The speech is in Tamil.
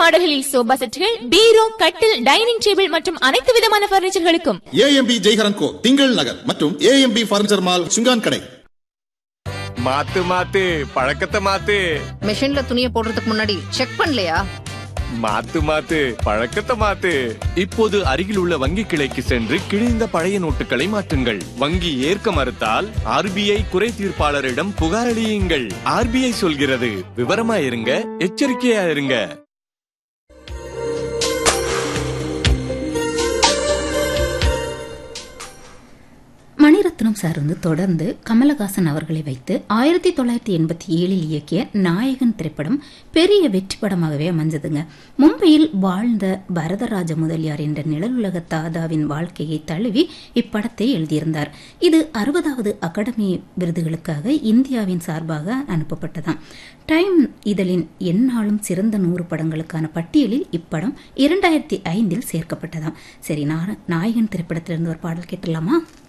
மாடல்களில் சோபா செட்டுகள் பீரோ கட்டில் டைனிங் டேபிள் மற்றும் அனைத்து விதமான பர்னிச்சர்களுக்கும் ஏஎம்பி ஜெய்ஹரன் கோ திங்கள் நகர் மற்றும் ஏஎம்பி பர்னிச்சர் மால் சுங்கான் கடை மாத்து மாத்து பழக்கத்தை மாத்து மிஷின்ல துணியை போடுறதுக்கு முன்னாடி செக் பண்ணலையா மாத்து மாத்து பழக்கத்தை மாத்து இப்போது அருகில் உள்ள வங்கி கிளைக்கு சென்று கிழிந்த பழைய நோட்டுகளை மாற்றுங்கள் வங்கி ஏற்க மறுத்தால் ஆர்பிஐ குறை தீர்ப்பாளரிடம் புகாரளியுங்கள் ஆர்பிஐ சொல்கிறது விவரமா இருங்க எச்சரிக்கையா இருங்க மணிரத்னம் சார் வந்து தொடர்ந்து கமலஹாசன் அவர்களை வைத்து ஆயிரத்தி தொள்ளாயிரத்தி எண்பத்தி ஏழில் இயக்கிய நாயகன் திரைப்படம் பெரிய வெற்றி படமாகவே அமைஞ்சதுங்க மும்பையில் வாழ்ந்த பரதராஜ முதலியார் என்ற நிழலுலக தாதாவின் வாழ்க்கையை தழுவி இப்படத்தை எழுதியிருந்தார் இது அறுபதாவது அகாடமி விருதுகளுக்காக இந்தியாவின் சார்பாக அனுப்பப்பட்டதாம் டைம் இதழின் எந்நாளும் சிறந்த நூறு படங்களுக்கான பட்டியலில் இப்படம் இரண்டாயிரத்தி ஐந்தில் சேர்க்கப்பட்டதாம் சரி நாயகன் திரைப்படத்திலிருந்து ஒரு பாடல் கேட்டுடலாமா